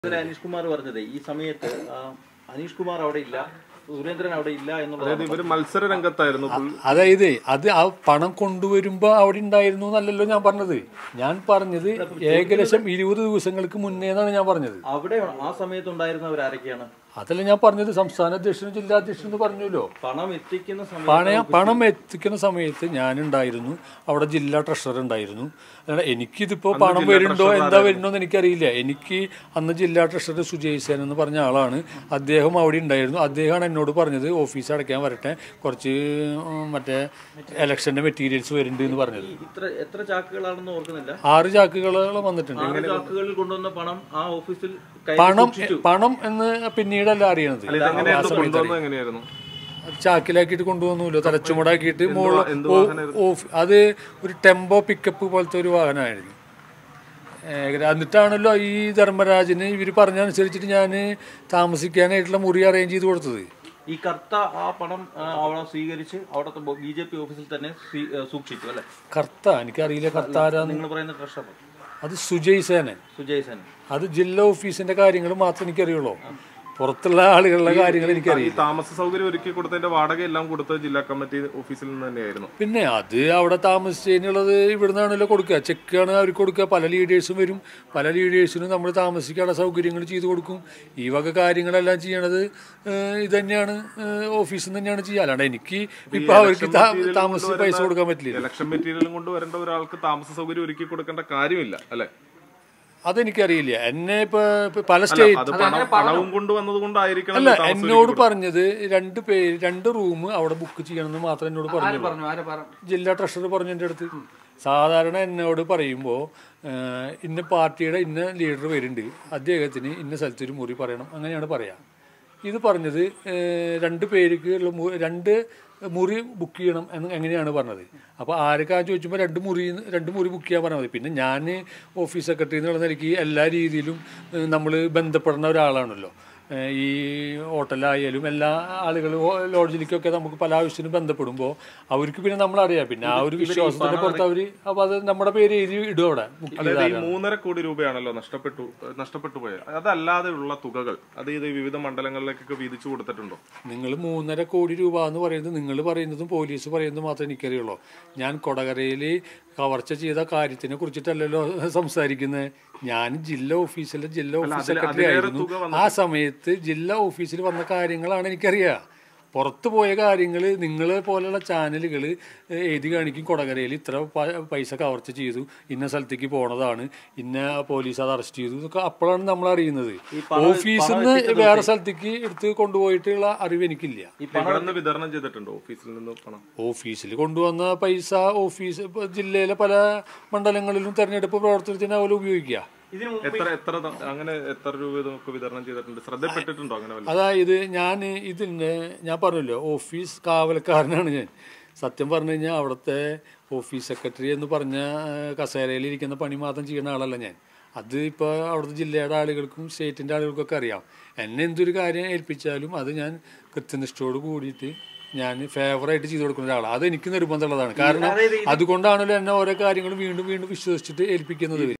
ഇന്നലെ അനീഷ് കുമാർ പറഞ്ഞത് ഈ സമയത്ത് ആ, അനീഷ് കുമാർ അവിടെ ഇല്ല സുരേന്ദ്രൻ അവിടെ ഇല്ല എന്നുള്ളത് അതായത് ഇവര് മത്സര രംഗത്തായിരുന്നു പുള്ളി- അതായത് അത് ആ പണം കൊണ്ടുവരുമ്പോ അവിടെ ഉണ്ടായിരുന്നു എന്നല്ലല്ലോ ഞാൻ പറഞ്ഞത് ഞാൻ പറഞ്ഞത് ഏകദേശം ഇരുപത് ദിവസങ്ങൾക്ക് മുന്നേ എന്നാണ് ഞാൻ പറഞ്ഞത് അവിടെ ആ സമയത്ത് ഉണ്ടായിരുന്നവർ ആരൊക്കെയാണ് അതല്ല ഞാൻ പറഞ്ഞത് സംസ്ഥാന അധ്യക്ഷനും ജില്ലാ അധ്യക്ഷനും എന്ന് പറഞ്ഞല്ലോ പണം എത്തിക്കുന്ന സമയത്ത് പണയം പണം എത്തിക്കുന്ന സമയത്ത് ഞാനുണ്ടായിരുന്നു അവിടെ ജില്ലാ ട്രഷറർ ഉണ്ടായിരുന്നു അല്ലാതെ എനിക്കിതിപ്പോൾ പണം വരുന്നുണ്ടോ എന്താ വരുന്നോ എന്ന് എനിക്കറിയില്ല എനിക്ക് അന്ന് ജില്ലാ ട്രഷറർ സുജയ് സേൻ എന്ന് പറഞ്ഞ ആളാണ് അദ്ദേഹം അവിടെ ഉണ്ടായിരുന്നു അദ്ദേഹമാണ് എന്നോട് പറഞ്ഞത് ഓഫീസ് അടയ്ക്കാൻ വരട്ടെ കുറച്ച് ഉം, മറ്റേ ഇലക്ഷൻ്റെ മെറ്റീരിയൽസ് വരുന്നുണ്ട് എന്ന് പറഞ്ഞത് ഇത്ര എത്ര ചാക്കുകളാണെന്ന് ഓർക്കുന്നില്ല ആറ് ചാക്കുകൾ വന്നിട്ടുണ്ട് ആറ് ചാക്കുകളിൽ കൊണ്ടുവന്ന പണം ആ ഓഫീസിൽ കയ്യിൽ പണം സൂക്ഷിച്ചു. പണം എന്ന് പിന്നീടല്ല അറിയണത് അല്ല, ഇതെങ്ങനെയായിരുന്നു കൊണ്ടുവന്നത് എങ്ങനെയായിരുന്നു അത് ചാക്കിലാക്കിയിട്ട് കൊണ്ടുവന്നുല്ലോ തലച്ചുമടാക്കിയിട്ട് മുകളിൽ എന്ത് ഓ- ഓഫ് അത് ഒരു ടെമ്പോ പിക്കപ്പ് പോലത്തെ ഒരു വാഹനമായിരുന്നു ഏകദേശം എന്നിട്ടാണല്ലോ ഈ ധർമ്മരാജന് ഇവർ പറഞ്ഞനുസരിച്ചിട്ട് ഞാൻ താമസിക്കാനായിട്ടുള്ള മുറി അറേഞ്ച് ചെയ്ത് കൊടുത്തത് ഈ കർത്ത ആ പണം ആ, അവിടെ സ്വീകരിച്ച് അവിടുത്തെ ബി ജെ പി ഓഫീസിൽ തന്നെ സ്വീ- ഏ, സൂക്ഷിച്ചു അല്ലെ കർത്ത എനിക്കറിയില്ല കർത്ത ആരാന്ന് നിങ്ങൾ പറയുന്ന ട്രഷറർ അത് സുജയ് സേനൻ സുജയ് സെൻ അത് ജില്ലാ ഓഫീസിന്റെ കാര്യങ്ങൾ മാത്രമേ എനിക്കറിയുള്ളൂ പുറത്തുള്ള ആളുകളുടെ കാര്യങ്ങൾ ഈ എനിക്കറിയില്ല താമസ സൗകര്യം ഒരുക്കി കൊടുത്തതിന്റെ വാടക എല്ലാം കൊടുത്തത് ജില്ലാ കമ്മിറ്റി ഓഫീസിൽ നിന്ന് തന്നെയായിരുന്നു പിന്നെ അത് അവിടെ താമസിച്ചതിനുള്ളത് ഇവിടുന്നാണല്ലോ കൊടുക്കുക ചെക്കാണ് അവർ കൊടുക്കുക പല ലീഡേഴ്സും വരും പല ലീഡേഴ്സിനും നമ്മൾ താമസിക്കാനുള്ള സൗകര്യങ്ങൾ ചെയ്തു കൊടുക്കും ഈ വക കാര്യങ്ങളെല്ലാം ചെയ്യണത് ഏഹ്, ഇത് തന്നെയാണ് ഏഹ്, ഓഫീസിൽ നിന്ന് തന്നെയാണ് ചെയ്യുക അല്ലാണ്ട് എനിക്ക് ഇപ്പൊ അവർക്ക് താ- താമസിച്ച് പൈസ കൊടുക്കാൻ പറ്റില്ല ഇലക്ഷൻ മെറ്റീരിയലും കൊണ്ട് വരേണ്ട ഒരാൾക്ക് താമസ സൗകര്യം ഒരുക്കി കൊടുക്കേണ്ട കാര്യമില്ല അല്ലെ അതെനിക്കറിയില്ല എന്നെ ഇപ്പൊ ഇപ്പൊ പല സ്റ്റേറ്റ് അത് പണം പണവും കൊണ്ട് വന്നത് കൊണ്ടായിരിക്കണം അല്ല താമസം എന്നോട് പറഞ്ഞത് രണ്ട് പേര് രണ്ട് റൂം അവിടെ ബുക്ക് ചെയ്യണമെന്ന് മാത്രം എന്നോട് പറഞ്ഞു പറഞ്ഞു ആരെ പറഞ്ഞു ജില്ലാ ട്രഷറർ പറഞ്ഞു എൻ്റെ അടുത്ത് സാധാരണ എന്നോട് പറയുമ്പോൾ ഇന്ന പാർട്ടിയുടെ ഇന്ന ലീഡർ വരുന്നുണ്ട് അദ്ദേഹത്തിന് ഇന്ന സ്ഥലത്ത് ഒരു മുറി പറയണം അങ്ങനെയാണ് പറയാ ഇത് പറഞ്ഞത് ഏഹ്, രണ്ട് പേർക്ക് ഉള്ള മു- രണ്ട് മുറി ബുക്ക് ചെയ്യണം എന്ന് എങ്ങനെയാണ് പറഞ്ഞത് അപ്പോൾ ആരൊക്കെ ചോദിച്ചുമ്പോൾ രണ്ട് മുറി രണ്ട് മുറി ബുക്ക് ചെയ്യാൻ പറഞ്ഞാൽ മതി പിന്നെ ഞാൻ ഓഫീസ് സെക്രട്ടറി എന്നുള്ള നിലയ്ക്ക് എല്ലാ രീതിയിലും നമ്മൾ ബന്ധപ്പെടുന്ന ഒരാളാണല്ലോ ഏഹ് ഈ ഹോട്ടലായാലും എല്ലാ ആളുകളും ലോഡ്ജിലേക്കൊക്കെ നമുക്ക് പല ആവശ്യത്തിനും ബന്ധപ്പെടുമ്പോൾ അവർക്ക് പിന്നെ നമ്മളറിയാം പിന്നെ ആ ഒരു വിശ്വാസത്തിന്റെ പുറത്ത് അവർ അപ്പോൾ അത് നമ്മുടെ പേര് എഴുതി ഇടും അവിടെ ബുക്ക് അതായത് ഈ മൂന്നര കോടി രൂപയാണല്ലോ നഷ്ടപ്പെട്ടു നഷ്ടപ്പെട്ടു പോയത് അതല്ലാതെ ഉള്ള തുകകൾ അത് ഇത് വിവിധ മണ്ഡലങ്ങളിലേക്കൊക്കെ വീതിച്ചു കൊടുത്തിട്ടുണ്ടോ നിങ്ങൾ മൂന്നര കോടി രൂപ എന്ന് പറയുന്നത് നിങ്ങൾ പറയുന്നതും പോലീസ് പറയുന്നതും മാത്രമേ എനിക്കറിയുള്ളൂ ഞാൻ കൊടകരയിൽ കവർച്ച ചെയ്ത കാര്യത്തിനെ കുറിച്ചിട്ടല്ലല്ലോ സംസാരിക്കുന്നത് ഞാൻ ജില്ലാ ഓഫീസിലെ ജില്ലാ ഓഫീസ് സെക്രട്ടറി ആയിരുന്നു ആ സമയത്ത് ജില്ലാ ഓഫീസിൽ വന്ന കാര്യങ്ങളാണ് എനിക്കറിയുക പുറത്തു പോയ കാര്യങ്ങൾ നിങ്ങളെ പോലെയുള്ള ചാനലുകൾ എഴുതി കാണിക്കും കൊടകരയിൽ ഇത്ര പ- പൈസ കവർച്ച ചെയ്തു ഇന്ന സ്ഥലത്തേക്ക് പോണതാണ് ഇന്ന പോലീസ് അത് അറസ്റ്റ് ചെയ്തു ഇതൊക്കെ അപ്പോഴാണ് നമ്മൾ അറിയുന്നത് ഓഫീസിൽ നിന്ന് വേറെ സ്ഥലത്തേക്ക് എടുത്ത് കൊണ്ടുപോയിട്ടുള്ള അറിവ് എനിക്കില്ല ഇവിടെ നിന്ന് വിതരണം ചെയ്തിട്ടുണ്ടോ ഓഫീസിൽ നിന്ന് പണം ഓഫീസിൽ കൊണ്ടുവന്ന പൈസ ഓഫീസ് ഇപ്പൊ ജില്ലയിലെ പല മണ്ഡലങ്ങളിലും തെരഞ്ഞെടുപ്പ് പ്രവർത്തനത്തിന് അവർ ഉപയോഗിക്കുക എത്ര എത്ര ത- അങ്ങനെ എത്ര രൂപ നമുക്ക് വിതരണം ചെയ്തിട്ടുണ്ട് ശ്രദ്ധപ്പെട്ടിട്ടുണ്ടോ അങ്ങനെ വല്ല അതായത് ഞാൻ ഇതിന് ഞാൻ പറഞ്ഞല്ലോ ഓഫീസ് കാവലക്കാരനാണ് ഞാൻ സത്യം പറഞ്ഞു കഴിഞ്ഞാൽ അവിടുത്തെ ഓഫീസ് സെക്രട്ടറി എന്ന് പറഞ്ഞ കസേരയിൽ ഇരിക്കുന്ന പണി മാത്രം ചെയ്യുന്ന ആളല്ല ഞാൻ അത് ഇപ്പോൾ അവിടുത്തെ ജില്ലയുടെ ആളുകൾക്കും സ്റ്റേറ്റിൻ്റെ ആളുകൾക്കൊക്കെ അറിയാം എന്നെ എന്തൊരു കാര്യം ഏൽപ്പിച്ചാലും അത് ഞാൻ കൃത്യനിഷ്ഠയോട് കൂടിയിട്ട് ഞാൻ ഫേവറായിട്ട് ചെയ്തു കൊടുക്കുന്ന ഒരാളാണ് അത് എനിക്ക് നിർബന്ധമുള്ളതാണ് കാരണം അതുകൊണ്ടാണല്ലോ എന്നെ ഓരോ കാര്യങ്ങളും വീണ്ടും വീണ്ടും വിശ്വസിച്ചിട്ട് ഏൽപ്പിക്കുന്നത്